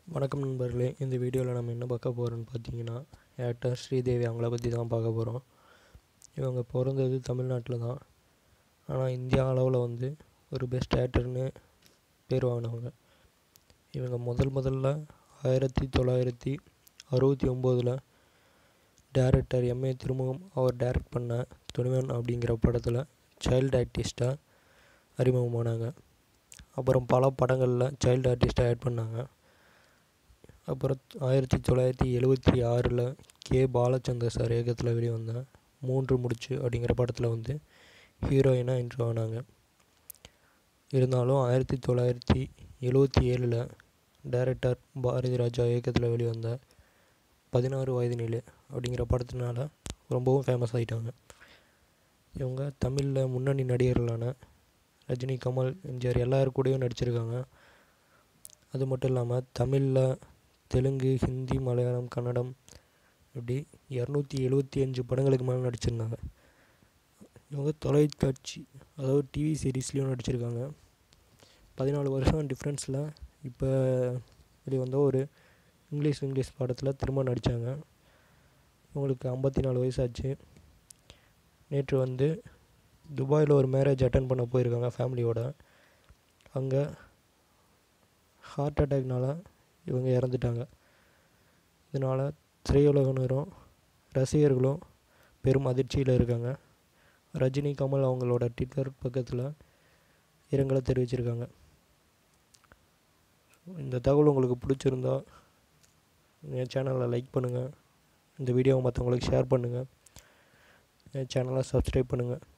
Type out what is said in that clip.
வணக்கம் நண்பர்களே இந்த வீடியோவில் நம்ம என்ன பார்க்க போகிறோம்னு பார்த்தீங்கன்னா ஆக்டர் ஸ்ரீதேவி அவங்கள பற்றி தான் பார்க்க போகிறோம் இவங்க பிறந்தது தமிழ்நாட்டில் தான் ஆனால் இந்தியா அளவில் வந்து ஒரு பெஸ்ட் ஆக்டர்னு பேர் வாங்கினவங்க இவங்க முதல் முதல்ல ஆயிரத்தி தொள்ளாயிரத்தி அறுபத்தி ஒம்போதில் டேரக்டர் எம்ஏ திருமுகம் அவர் டைரக்ட் பண்ண துணிவன் அப்படிங்கிற படத்தில் சைல்டு ஆர்டிஸ்ட்டாக அறிமுகமானாங்க அப்புறம் பல படங்களில் சைல்டு ஆர்டிஸ்ட்டாக ஆட் பண்ணாங்க அப்புறம் ஆயிரத்தி தொள்ளாயிரத்தி எழுபத்தி ஆறில் கே பாலச்சந்தர் சார் இயக்கத்தில் வெளிவந்த மூன்று முடிச்சு அப்படிங்கிற படத்தில் வந்து ஹீரோயினாக இன்ட்ரோ ஆனாங்க இருந்தாலும் ஆயிரத்தி தொள்ளாயிரத்தி எழுபத்தி ஏழில் டைரக்டர் பாரதி ராஜா இயக்கத்தில் வெளிவந்த பதினாறு வயது நிலை அப்படிங்கிற படத்தினால ரொம்பவும் ஃபேமஸ் ஆகிட்டாங்க இவங்க தமிழில் முன்னணி நடிகர்களான ரஜினி கமல் எம்ஜிஆர் எல்லார் கூடயும் நடிச்சிருக்காங்க அது மட்டும் இல்லாமல் தமிழில் தெலுங்கு ஹிந்தி மலையாளம் கன்னடம் இப்படி இரநூத்தி எழுபத்தி அஞ்சு படங்களுக்கு மேலே நடிச்சிருந்தாங்க இவங்க தொலைக்காட்சி அதாவது டிவி சீரீஸ்லேயும் நடிச்சிருக்காங்க பதினாலு வருஷம் டிஃப்ரென்ஸில் இப்போ வெளிவந்த ஒரு இங்கிலீஷ் இங்கிலீஷ் படத்தில் திரும்ப நடித்தாங்க இவங்களுக்கு ஐம்பத்தி நாலு வயசாச்சு நேற்று வந்து துபாயில் ஒரு மேரேஜ் அட்டன் பண்ண போயிருக்காங்க ஃபேமிலியோட அங்கே ஹார்ட் அட்டாக்னால் இவங்க இறந்துட்டாங்க இதனால் திரையுலகினரும் ரசிகர்களும் பெரும் அதிர்ச்சியில் இருக்காங்க ரஜினி கமல் அவங்களோட ட்விட்டர் பக்கத்தில் இரங்கலை தெரிவிச்சிருக்காங்க இந்த தகவல் உங்களுக்கு பிடிச்சிருந்தா என் சேனலை லைக் பண்ணுங்கள் இந்த வீடியோவை மற்றவங்களுக்கு ஷேர் பண்ணுங்கள் என் சேனலை சப்ஸ்கிரைப் பண்ணுங்கள்